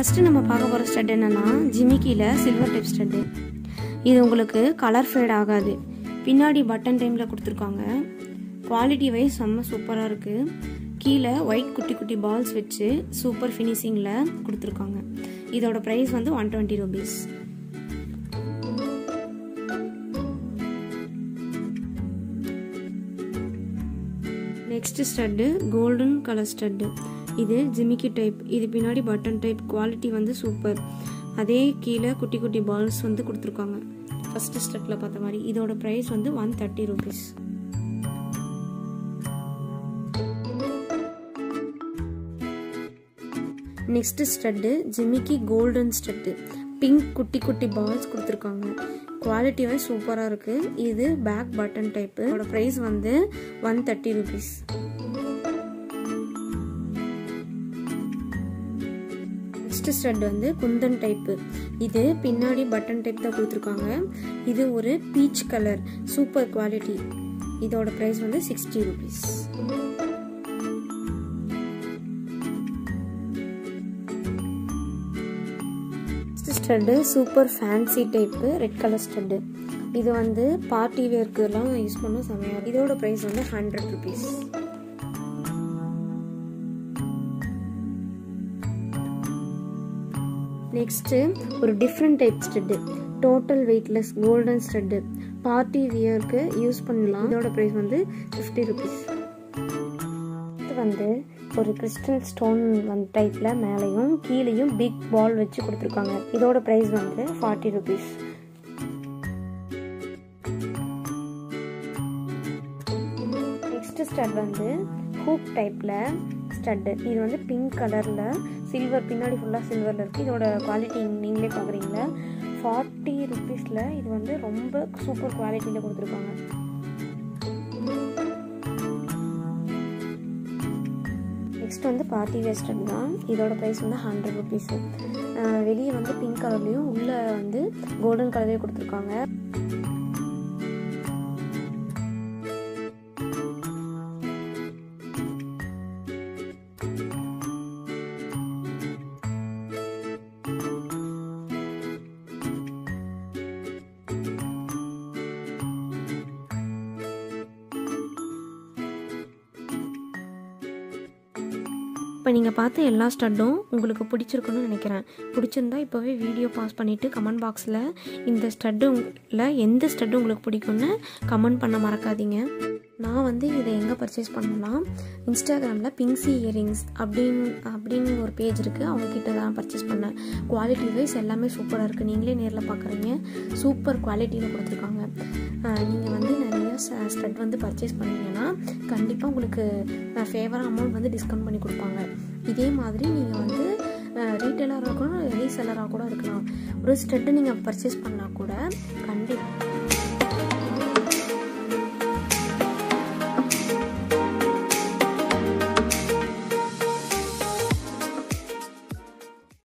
next நம்ம பார்க்க போகிற ஸ்டட் என்னென்னா ஜிமிக்கியில் சில்வர் டைப் ஸ்டட்டு இது உங்களுக்கு கலர் ஃபேட் ஆகாது பின்னாடி பட்டன் டைமில் கொடுத்துருக்காங்க குவாலிட்டி வைஸ் செம்ம சூப்பராக இருக்குது கீழே ஒயிட் குட்டி குட்டி பால்ஸ் வச்சு சூப்பர் ஃபினிஷிங்கில் கொடுத்துருக்காங்க இதோட ப்ரைஸ் வந்து one twenty rupees next stud golden colour stud இது ஜிமிக்கி டைப் இது பின்னாடி பட்டன் டைப் குவாலிட்டி வந்து சூப்பர் அதே கீழே குட்டி குட்டி பால்ஸ் வந்து கொடுத்துருக்காங்க ஃபஸ்ட்டு ஸ்டெப்பில் பார்த்த மாதிரி இதோட ப்ரைஸ் வந்து one thirty rupees next stud ஜிமிக்கி கோல்டன் ஸ்டட்டு பிங்க் குட்டி குட்டி பால்ஸ் கொடுத்துருக்காங்க குவாலிட்டி வந்து சூப்பராக இருக்குது இது பேக் பட்டன் டைப்பு இதோட ப்ரைஸ் வந்து one thirty rupees next stud வந்து குந்தன் டைப்பு இது பின்னாடி பட்டன் டைப் தான் கொடுத்துருக்காங்க இது ஒரு பீச் கலர் சூப்பர் குவாலிட்டி இதோட ப்ரைஸ் வந்து sixty rupees stud super fancy type red colour stud இது வந்து பார்ட்டி வேர்க்குலாம் யூஸ் பண்ண செமையாக இதோட ப்ரைஸ் வந்து ஹண்ட்ரட் ருபீஸ் நெக்ஸ்ட்டு ஒரு different type stud total weightless golden stud party வியருக்கு யூஸ் பண்ணலாம் இதோட ப்ரைஸ் வந்து ஃபிஃப்டி ருபீஸ் இது வந்து ஒரு கிறிஸ்டல் ஸ்டோன் வந்து டைப்பில் மேலேயும் கீழேயும் பிக் பால் வச்சு கொடுத்துருக்காங்க இதோட ப்ரைஸ் வந்து ஃபார்ட்டி ருபீஸ் நெக்ஸ்ட் ஸ்டட் வந்து ஹூக் டைப்பில் ஸ்டட்டு இது வந்து பிங்க் கலரில் சில்வர் பின்னாடி ஃபுல்லாக சில்வரில் இருக்குது இதோட குவாலிட்டி நீங்களே பார்க்குறீங்களா ஃபார்ட்டி ருபீஸில் இது வந்து ரொம்ப சூப்பர் குவாலிட்டியில் கொடுத்துருக்காங்க நெக்ஸ்ட் வந்து பார்ட்டி வேஸ்டட் தான் இதோட ப்ரைஸ் வந்து ஹண்ட்ரட் ருபீஸு வெளியே வந்து பிங்க் கலர்லேயும் உள்ளே வந்து கோல்டன் கலர்லேயும் கொடுத்துருக்காங்க இப்போ நீங்கள் பார்த்த எல்லா ஸ்டட்டும் உங்களுக்கு பிடிச்சிருக்குன்னு நினைக்கிறேன் பிடிச்சிருந்தா இப்போவே வீடியோ பாஸ் பண்ணிவிட்டு கமெண்ட் பாக்ஸில் இந்த ஸ்டட்டுல எந்த ஸ்டட்டு உங்களுக்கு பிடிக்கும்னு கமெண்ட் பண்ண மறக்காதீங்க நான் வந்து இதை எங்கே பர்ச்சேஸ் பண்ணலாம் இன்ஸ்டாகிராமில் பிங்ஸி இயரிங்ஸ் அப்படின்னு அப்படின்னு ஒரு பேஜ் இருக்குது அவங்கக்கிட்ட தான் பர்ச்சேஸ் பண்ணேன் குவாலிட்டி வைஸ் எல்லாமே சூப்பராக இருக்குது நீங்களே நேரில் பார்க்குறீங்க சூப்பர் குவாலிட்டியில் கொடுத்துருக்காங்க நீங்கள் வந்து நிறைய ஸ்டட் வந்து பர்ச்சேஸ் பண்ணீங்கன்னா கண்டிப்பாக உங்களுக்கு ஃபேவராக அமௌண்ட் வந்து டிஸ்கவுண்ட் பண்ணி கொடுப்பாங்க இதே மாதிரி நீங்கள் வந்து ரீட்டைலராக கூட ரீசெல்லராக கூட இருக்கலாம் ஒரு ஸ்டட்டு நீங்கள் பர்ச்சேஸ் பண்ணால் கூட கண்டிப்பாக